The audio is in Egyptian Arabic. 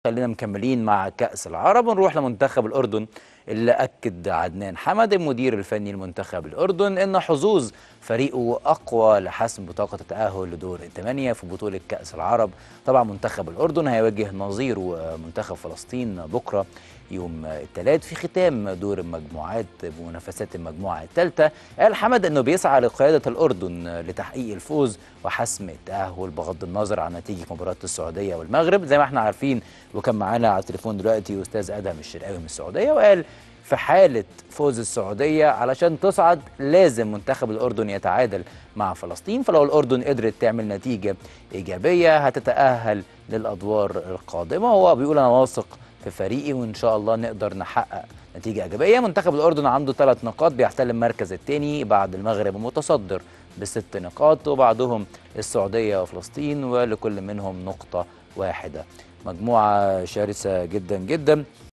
خلينا مكملين مع كأس العرب ونروح لمنتخب الأردن اللي أكد عدنان حمد المدير الفني لمنتخب الأردن إن حظوظ فريقه أقوى لحسم بطاقة التأهل لدور الثمانية في بطولة كأس العرب طبعا منتخب الأردن هيواجه نظيره منتخب فلسطين بكرة يوم الثلاث في ختام دور المجموعات بمنافسات المجموعة الثالثة قال حمد أنه بيسعى لقيادة الأردن لتحقيق الفوز وحسم التأهل بغض النظر عن نتيجة مباراة السعودية والمغرب زي ما احنا عارفين وكان معانا على التليفون دلوقتي أستاذ أدهم الشرقاوي من السعودية وقال في حالة فوز السعودية علشان تصعد لازم منتخب الأردن يتعادل مع فلسطين فلو الأردن قدرت تعمل نتيجة إيجابية هتتأهل للأدوار القادمة هو بيقول أنا واثق في فريقي وإن شاء الله نقدر نحقق نتيجة إيجابية منتخب الأردن عنده ثلاث نقاط بيحتل المركز الثاني بعد المغرب المتصدر بست نقاط وبعدهم السعودية وفلسطين ولكل منهم نقطة واحدة مجموعة شرسة جدا جدا